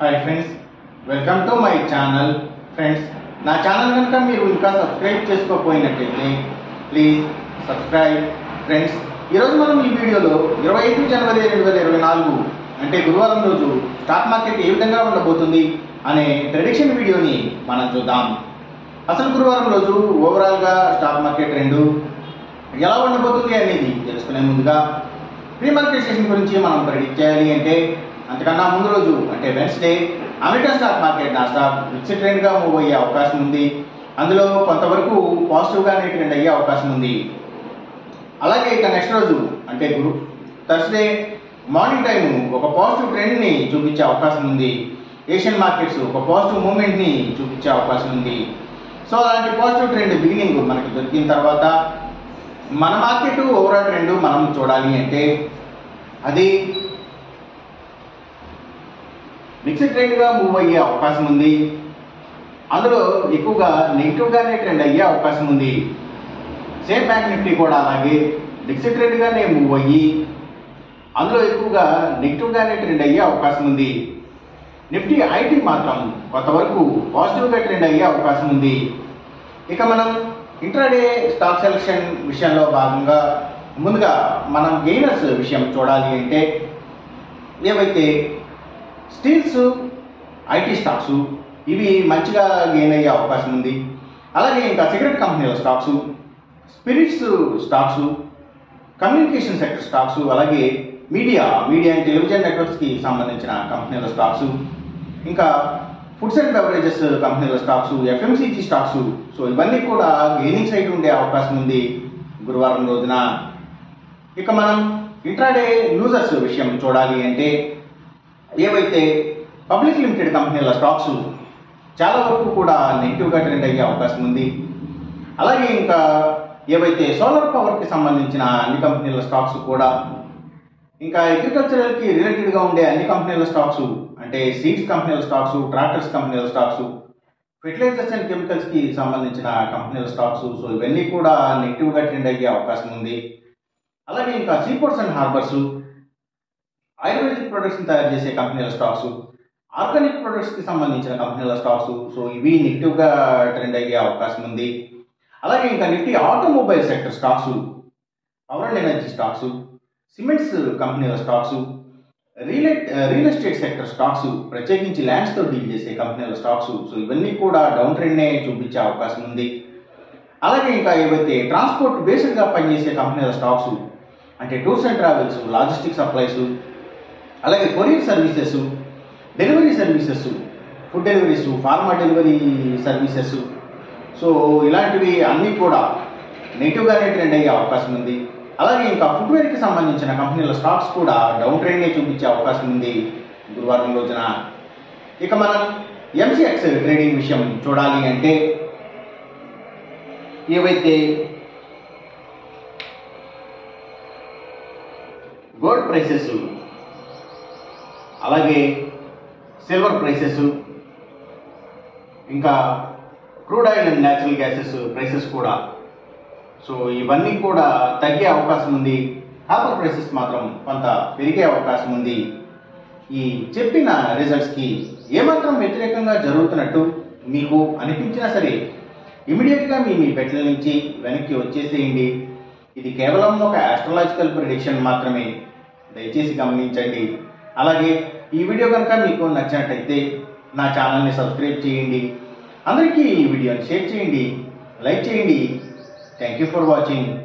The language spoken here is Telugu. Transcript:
hi friends welcome to my channel friends నా ఛానల్ కనుక మీరు ఇంకా సబ్స్క్రైబ్ చేసుకోకపోయినట్లయితే ప్లీజ్ సబ్స్క్రైబ్ ఫ్రెండ్స్ ఈరోజు మనం ఈ వీడియోలో ఇరవై ఐదు జనవరి రెండు వేల ఇరవై నాలుగు అంటే గురువారం రోజు స్టాక్ మార్కెట్ ఏ విధంగా ఉండబోతుంది అనే ప్రెడిక్షన్ వీడియోని మనం చూద్దాం అసలు గురువారం రోజు ఓవరాల్గా స్టాక్ మార్కెట్ రెండు ఎలా ఉండబోతుంది అనేది తెలుసుకునే ముందుగా ప్రీ మార్కెట్ సెషన్ గురించి మనం ప్రెడిక్ట్ చేయాలి అంటే అంతకన్నా ముందు రోజు అంటే వెన్స్డే అమెరికన్ స్టాక్ మార్కెట్ నా స్టాక్ ఫిక్స్డ్ ట్రెండ్గా మూవ్ అయ్యే అవకాశం ఉంది అందులో కొంతవరకు పాజిటివ్గానే ట్రెండ్ అయ్యే అవకాశం ఉంది అలాగే ఇక నెక్స్ట్ రోజు అంటే గురు థర్స్డే మార్నింగ్ టైం ఒక పాజిటివ్ ట్రెండ్ని చూపించే అవకాశం ఉంది ఏషియన్ మార్కెట్స్ ఒక పాజిటివ్ మూమెంట్ని చూపించే అవకాశం ఉంది సో అలాంటి పాజిటివ్ ట్రెండ్ బిగినింగ్ మనకి దొరికిన తర్వాత మన మార్కెట్ ఓవరాల్ ట్రెండ్ మనం చూడాలి అంటే అది మిక్స్డ్ ట్రెండ్గా మూవ్ అయ్యే అవకాశం ఉంది అందులో ఎక్కువగా నెగిటివ్గానే ట్రెండ్ అయ్యే అవకాశం ఉంది సేమ్ బ్యాంక్ నిఫ్టీ కూడా అలాగే మిక్స్డ్ ట్రెండ్గానే మూవ్ అయ్యి అందులో ఎక్కువగా నెగిటివ్గానే ట్రెండ్ అయ్యే అవకాశం ఉంది నిఫ్టీ ఐటీ మాత్రం కొంతవరకు పాజిటివ్గా ట్రెండ్ అయ్యే అవకాశం ఉంది ఇక మనం ఇంట్రాడే స్టాక్ సెలక్షన్ విషయంలో భాగంగా ముందుగా మనం గెయినర్స్ విషయం చూడాలి అంటే ఏవైతే స్టీల్స్ ఐటీ స్టాక్స్ ఇవి మంచిగా గెయిన్ అయ్యే అవకాశం ఉంది అలాగే ఇంకా సిగరెట్ కంపెనీల stocks spirits stocks communication sector stocks అలాగే మీడియా మీడియా అండ్ టెలివిజన్ నెట్వర్క్స్కి సంబంధించిన కంపెనీల స్టాక్స్ ఇంకా ఫుడ్స్ అండ్ బెవరేజెస్ కంపెనీల స్టాక్స్ ఎఫ్ఎంసీజీ స్టాక్స్ సో ఇవన్నీ కూడా గెయినింగ్ సైడ్ ఉండే అవకాశం ఉంది గురువారం రోజున ఇక మనం ఇంట్రాడే లూజర్స్ విషయం చూడాలి అంటే ఏవైతే పబ్లిక్ లిమిటెడ్ కంపెనీల స్టాక్స్ చాలా వరకు కూడా నెగిటివ్గా ట్రెండ్ అయ్యే అవకాశం ఉంది అలాగే ఇంకా ఏవైతే సోలార్ పవర్కి సంబంధించిన అన్ని కంపెనీల స్టాక్స్ కూడా ఇంకా అగ్రికల్చరల్కి రిలేటెడ్గా ఉండే అన్ని కంపెనీల స్టాక్స్ అంటే సీడ్స్ కంపెనీల స్టాక్స్ ట్రాక్టర్స్ కంపెనీల స్టాక్స్ ఫెర్టిలైజర్స్ అండ్ కెమికల్స్కి సంబంధించిన కంపెనీల స్టాక్స్ సో ఇవన్నీ కూడా నెగిటివ్గా ట్రెండ్ అయ్యే అవకాశం ఉంది అలాగే ఇంకా సీపోర్ట్స్ అండ్ హార్బర్స్ ఆయుర్వేదిక్ ప్రొడక్ట్స్ని తయారు చేసే కంపెనీల స్టాక్స్ ఆర్గానిక్ ప్రొడక్ట్స్కి సంబంధించిన కంపెనీల స్టాక్స్ సో ఇవి నెగిటివ్గా ట్రెండ్ అయ్యే అవకాశం ఉంది అలాగే ఇంకా Nifty automobile sector stocks power and energy stocks cements కంపెనీల stocks real real estate sector stocks ప్రత్యేకించి ల్యాండ్స్తో డీల్ చేసే కంపెనీల స్టాక్స్ సో ఇవన్నీ కూడా డౌన్ ట్రెండ్నే చూపించే అవకాశం ఉంది అలాగే ఇంకా ఏవైతే ట్రాన్స్పోర్ట్ బేస్డ్గా పనిచేసే కంపెనీల స్టాక్స్ అంటే tours and travels logistic supplies అలాగే courier services delivery services food deliveries pharma delivery services so ఇలాంటివి అన్నీ కూడా నెగిటివ్గానే ట్రెండ్ అయ్యే అవకాశం ఉంది అలాగే ఇంకా ఫుట్వేర్కి సంబంధించిన కంపెనీల స్టాక్స్ కూడా డౌన్ ట్రెండ్నే చూపించే అవకాశం ఉంది గురువారం రోజున ఇక మనం ఎంసీఎక్స్ ట్రేడింగ్ విషయం చూడాలి అంటే ఏవైతే గోల్డ్ ప్రైసెస్ అలాగే సిల్వర్ ప్రైసెస్ ఇంకా crude oil and natural gases prices కూడా సో ఇవన్నీ కూడా తగ్గే అవకాశం ఉంది కాపర్ ప్రైసెస్ మాత్రం కొంత పెరిగే అవకాశం ఉంది ఈ చెప్పిన రిజల్ట్స్కి ఏమాత్రం వ్యతిరేకంగా జరుగుతున్నట్టు మీకు అనిపించినా సరే ఇమీడియట్గా మీ మీ పెట్టెల నుంచి వెనక్కి వచ్చేసేయండి ఇది కేవలం ఒక ఆస్ట్రాలజికల్ ప్రిడిక్షన్ మాత్రమే దయచేసి గమనించండి అలాగే ఈ వీడియో కనుక మీకు నచ్చినట్టయితే నా ఛానల్ని సబ్స్క్రైబ్ చేయండి అందరికీ ఈ వీడియోని షేర్ చేయండి లైక్ చేయండి థ్యాంక్ యూ ఫర్ వాచింగ్